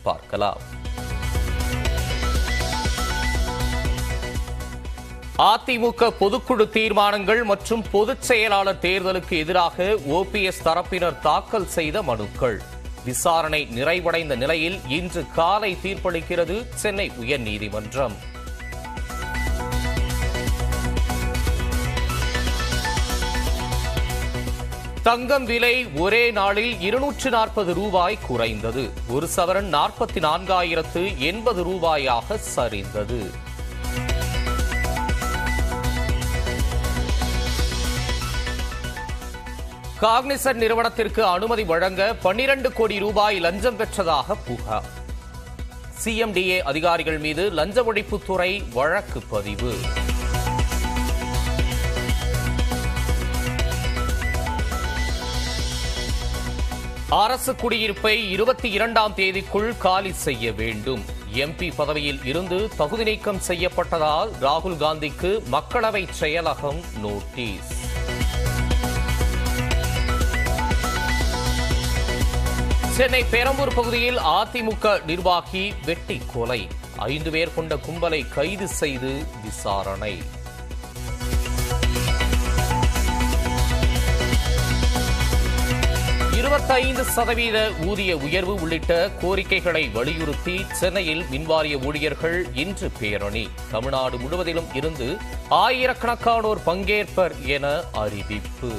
பார்க்கலாம் அதிமுக பொதுக்குழு தீர்மானங்கள் மற்றும் பொதுச் செயலாளர் தேர்தலுக்கு எதிராக ஓபிஎஸ் தரப்பினர் தாக்கல் செய்த மனுக்கள் விசாரணை நிறைவடைந்த நிலையில் இன்று காலை தீர்ப்பளிக்கிறது சென்னை உயர்நீதிமன்றம் தங்கம் விலை ஒரே நாளில் இருநூற்று நாற்பது ரூபாய் குறைந்தது ஒரு சவரன் நாற்பத்தி நான்காயிரத்து எண்பது ரூபாயாக சரிந்தது காக்னிசன் நிறுவனத்திற்கு அனுமதி வழங்க பன்னிரண்டு கோடி ரூபாய் லஞ்சம் பெற்றதாக புகார் சிஎம்டிஏ அதிகாரிகள் மீது லஞ்ச ஒழிப்புத்துறை வழக்கு பதிவு அரசு குடியிருப்பை இருபத்தி இரண்டாம் தேதிக்குள் காலி செய்ய வேண்டும் எம்பி பதவியில் இருந்து தகுதி நீக்கம் செய்யப்பட்டதால் ராகுல் காந்திக்கு மக்களவை செயலகம் நோட்டீஸ் சென்னை பெரம்பூர் பகுதியில் அதிமுக நிர்வாகி வெட்டி கொலை ஐந்து பேர் கொண்ட கும்பலை கைது செய்து விசாரணை இருபத்தைந்து சதவீத ஊதிய உயர்வு உள்ளிட்ட கோரிக்கைகளை வலியுறுத்தி சென்னையில் மின்வாரிய ஊழியர்கள் இன்று பேரணி தமிழ்நாடு முழுவதிலும் இருந்து ஆயிரக்கணக்கானோர் பங்கேற்பர் என அறிவிப்பு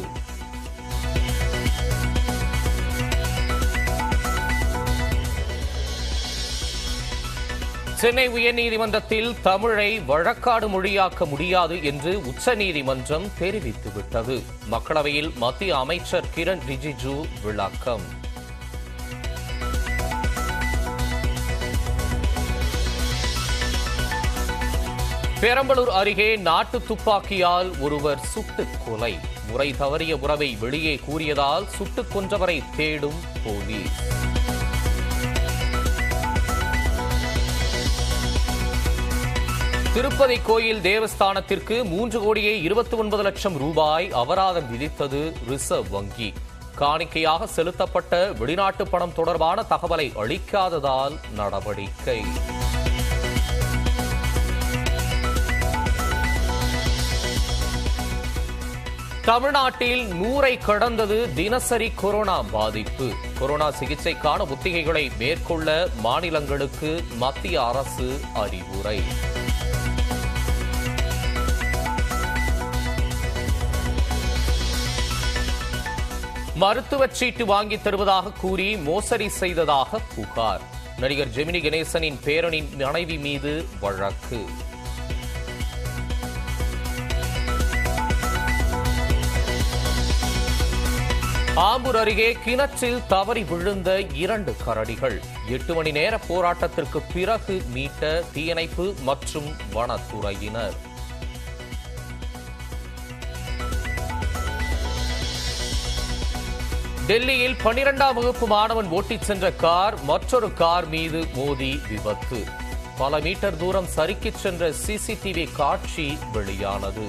சென்னை உயர்நீதிமன்றத்தில் தமிழை வழக்காடு மொழியாக்க முடியாது என்று உச்சநீதிமன்றம் தெரிவித்துவிட்டது மக்களவையில் மத்திய அமைச்சர் கிரண் ரிஜிஜு விளக்கம் பெரம்பலூர் அருகே நாட்டு துப்பாக்கியால் ஒருவர் சுட்டுக் கொலை முறை தவறிய உறவை வெளியே கூறியதால் சுட்டுக் கொன்றவரை தேடும் போலீஸ் திருப்பதி கோயில் தேவஸ்தானத்திற்கு மூன்று கோடியே இருபத்தி ஒன்பது லட்சம் ரூபாய் அபராதம் விதித்தது ரிசர்வ் வங்கி காணிக்கையாக செலுத்தப்பட்ட வெளிநாட்டு பணம் தொடர்பான தகவலை அளிக்காததால் நடவடிக்கை தமிழ்நாட்டில் நூறை கடந்தது தினசரி கொரோனா பாதிப்பு கொரோனா சிகிச்சைக்கான ஒத்திகைகளை மேற்கொள்ள மாநிலங்களுக்கு மத்திய அரசு அறிவுரை மருத்துவச் சீட்டு வாங்கித் தருவதாக கூறி மோசடி செய்ததாக புகார் நடிகர் ஜெமினி கணேசனின் பேரனின் மனைவி மீது வழக்கு ஆம்பூர் அருகே கிணற்றில் தவறி விழுந்த இரண்டு கரடிகள் எட்டு மணி நேர போராட்டத்திற்கு பிறகு மீட்ட தீயணைப்பு மற்றும் வனத்துறையினர் டெல்லியில் பனிரெண்டாம் வகுப்பு மாணவன் ஓட்டிச் சென்ற கார் மற்றொரு கார் மீது மோதி விபத்து பல மீட்டர் தூரம் சறுக்கிச் சென்ற சிசிடிவி காட்சி வெளியானது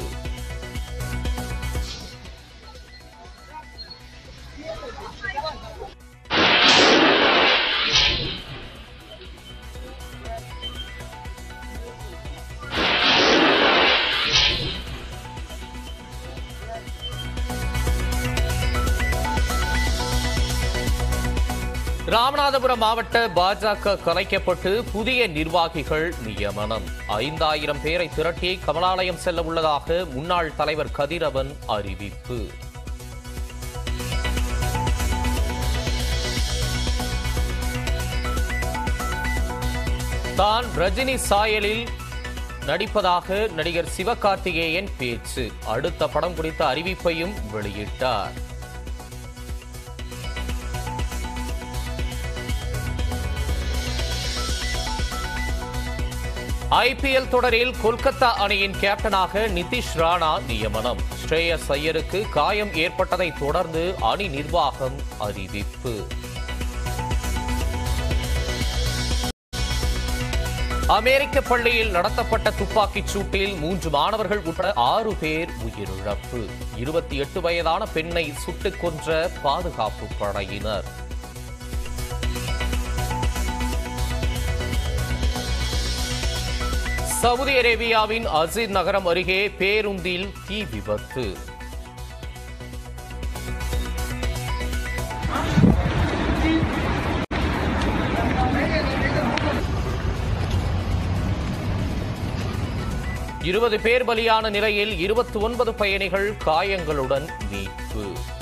ராமநாதபுரம் மாவட்ட பாஜக கலைக்கப்பட்டு புதிய நிர்வாகிகள் நியமனம் ஐந்தாயிரம் பேரை திரட்டி கமலாலயம் செல்ல உள்ளதாக முன்னாள் தலைவர் கதிரவன் அறிவிப்பு தான் ரஜினி சாயலில் நடிப்பதாக நடிகர் சிவகார்த்திகேயன் பேச்சு அடுத்த படம் குறித்த அறிவிப்பையும் வெளியிட்டார் ஐபிஎல் தொடரில் கொல்கத்தா அணியின் கேப்டனாக நிதிஷ் ராணா நியமனம் ஸ்ரேயஸ் ஐயருக்கு காயம் ஏற்பட்டதை தொடர்ந்து அணி நிர்வாகம் அறிவிப்பு அமெரிக்க பள்ளியில் நடத்தப்பட்ட துப்பாக்கிச் சூட்டில் மூன்று மாணவர்கள் உட்பட ஆறு பேர் உயிரிழப்பு இருபத்தி எட்டு வயதான பெண்ணை சுட்டுக் கொன்ற பாதுகாப்பு படையினர் சவுதி அரேபியாவின் அசித் நகரம் அருகே பேருந்தில் தீ விபத்து இருபது பேர் பலியான நிலையில் இருபத்தி ஒன்பது பயணிகள் காயங்களுடன் மீட்பு